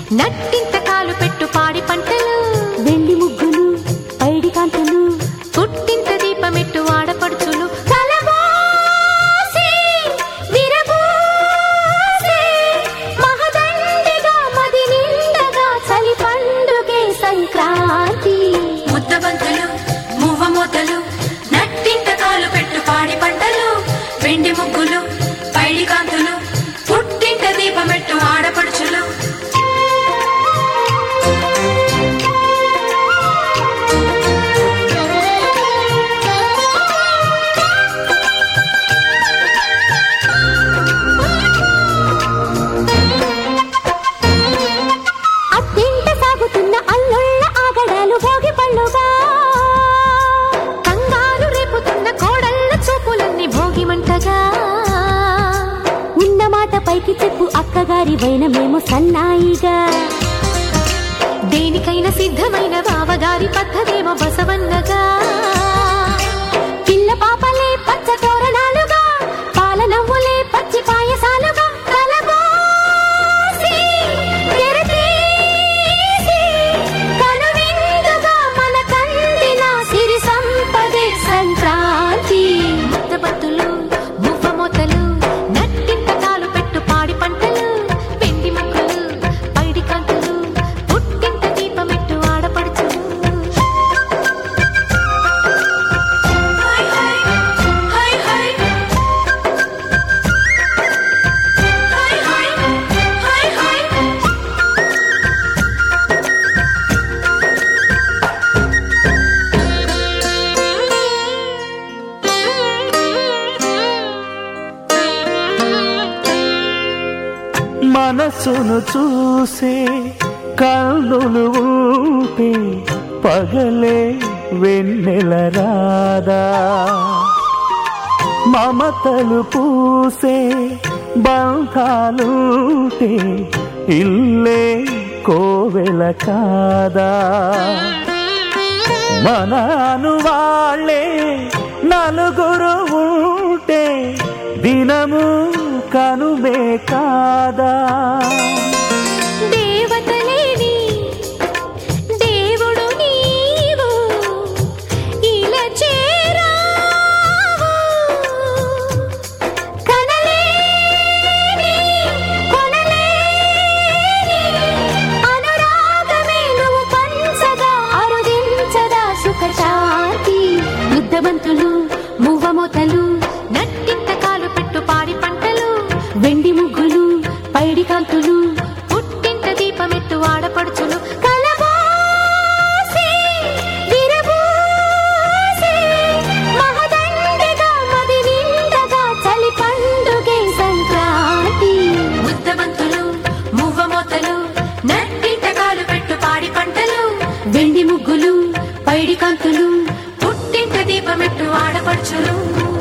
నట్టింత కాలు పెట్టు పాడి పంటలు వెండి ముగ్గులు పైడి కాంతులు పుట్టింత దీపమెట్టు ఆడపడుచులు కలబోసి, విరబోసి, మహదండిగా మది నిండగా చలి పండుగే సంక్రాంతి ముద్దబంతులు మువ్వమూతలు నట్టింత కాలు పెట్టు పాడి పంటలు వెండి ముగ్గులు పైడి కాంతులు పుట్టింట దీపమెట్టు ఆడపడుచులు అత్తింట సాగుతున్న అల్లుళ్ళ ఆగడాలు భోగి పళ్ళుగా కంగారు రేపుతున్న కోడళ్ళ చూపులన్నీ భోగిమంటగా ఉన్న మాట పైకి చెప్పు అక్కగారి వైన మేము సన్నాయిగా దేనికైనా సిద్ధమైన బావగారి పద్ధతేమో బసవన్నగా పిల్ల పాపలే పచ్చ తోరణాలుగా పాల నవ్వులే పచ్చి పాయసాలుగా కలబోసి, తెరతీసి, కనువిందుగా మన కందిన సిరి సంపదే సంక్రాంతి ముద్దబత్తులు మువ్వమోతలు నట్టింత కాలు పెట్టు పాడి పంటలు వెండి ముక్కలు పైడి కాంతులు పుట్టింత దీపమెట్టు ఆడపడుచులు హై హై హై హై హై హై హై హై మనసును చూసే కళ్ళులు ఊపే పగలే వెన్నెల రాదా మమతలు పూసే బంధాలుంటే ఇల్లే కోవెల కాదా మనాను వాళ్ళే నలుగురు ఉంటే దినము కనుమే కాదా దేవతలేని దేవుడు నీవు ఇలా చేరావు కనలేని, కొనలేని అనురాగమే నువ్వు పంచగా అరుదించదా సుఖశాంతి ముద్దబంతులు మువ్వమోతలు నట్టింత కాలు పెట్టు పాడి పంటలు వెండి ముగ్గులు పైడి కాంతులు పుట్టింత దీపమెట్టు ఆడపడుచులు కలబోసి, విరబోసి, మహదండిగా మది నిండగా చలి పండుగే సంక్రాంతి ముద్దబంతులు మువ్వమూతలు నట్టింట కాలు పెట్టు పాడి పంటలు వెండి ముగ్గులు పైడి కాంతులు పుట్టింట దీపమెట్టు ఆడపడుచులు